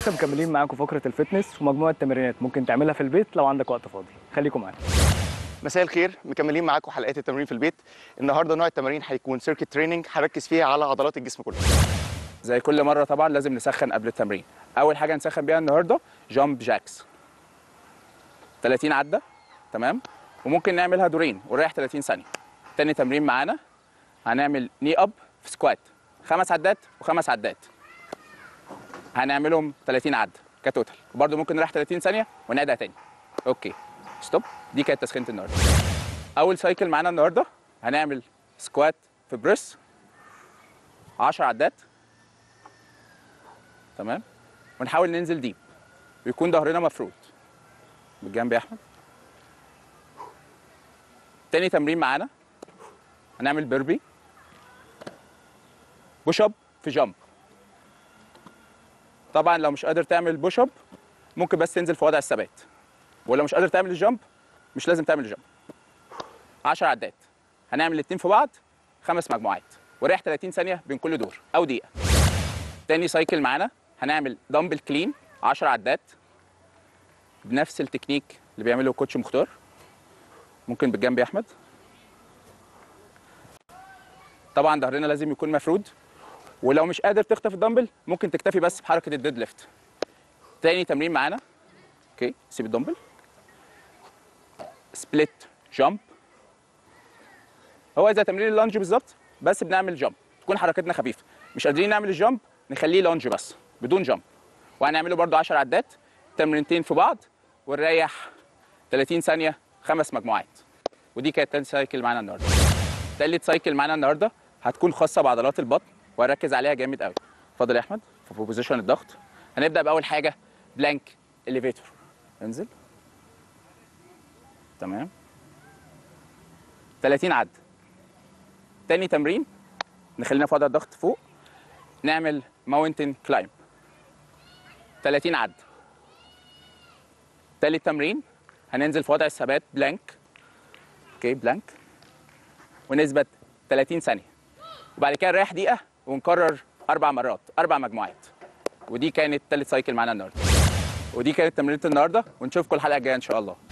لسه مكملين معاكم فقره الفتنس ومجموعه تمرينات ممكن تعملها في البيت لو عندك وقت فاضي خليكم معانا مساء الخير مكملين معاكم حلقات التمرين في البيت النهارده نوع التمارين هيكون سيركت تريننج هركز فيها على عضلات الجسم كله زي كل مره طبعا لازم نسخن قبل التمرين اول حاجه نسخن بيها النهارده جامب جاكس 30 عده تمام وممكن نعملها دورين ونريح 30 ثانيه تاني تمرين معانا هنعمل ني اب في سكوات خمس عدات وخمس عدات هنعملهم 30 عده كتوتال وبرده ممكن نريح 30 ثانيه ونعيدها تاني اوكي ستوب دي كانت تسخينه النهارده اول سايكل معانا النهارده هنعمل سكوات في بريس 10 عدات تمام ونحاول ننزل ديب ويكون ظهرنا مفرود بالجنب يا احمد تاني تمرين معانا هنعمل بيربي بوش اب في جامب طبعا لو مش قادر تعمل بوش اب ممكن بس تنزل في وضع الثبات ولو مش قادر تعمل الجامب مش لازم تعمل الجامب 10 عدات هنعمل الاتنين في بعض خمس مجموعات وريح 30 ثانيه بين كل دور او دقيقه تاني سايكل معانا هنعمل دمبل كلين 10 عدات بنفس التكنيك اللي بيعمله كوتش مختار ممكن بالجنب يا احمد طبعا ظهرنا لازم يكون مفرود ولو مش قادر تخطف الدمبل ممكن تكتفي بس بحركه الديد ليفت تاني تمرين معانا اوكي سيب الدمبل سبليت جامب هو زي تمرين اللانج بالظبط بس بنعمل جامب تكون حركتنا خفيفه مش قادرين نعمل الجامب نخليه لانج بس بدون جامب وهنعمله برده 10 عدات تمرينتين في بعض ونريح 30 ثانيه خمس مجموعات ودي كانت تاني سايكل معانا النهارده تالت سايكل معانا النهارده هتكون خاصه بعضلات البطن وهركز عليها جامد قوي اتفضل يا احمد في بوزيشن الضغط هنبدا باول حاجه بلانك اليفيتور انزل تمام 30 عد تاني تمرين نخلينا في وضع الضغط فوق نعمل ماونتن كلايم 30 عد تالت تمرين هننزل في وضع الثبات بلانك اوكي بلانك ونثبت 30 ثانيه وبعد كده نريح دقيقه ونكرر اربع مرات اربع مجموعات ودي كانت تالت سايكل معانا النهارده ودي كانت تمرينه النهارده ونشوفكم الحلقه الجايه ان شاء الله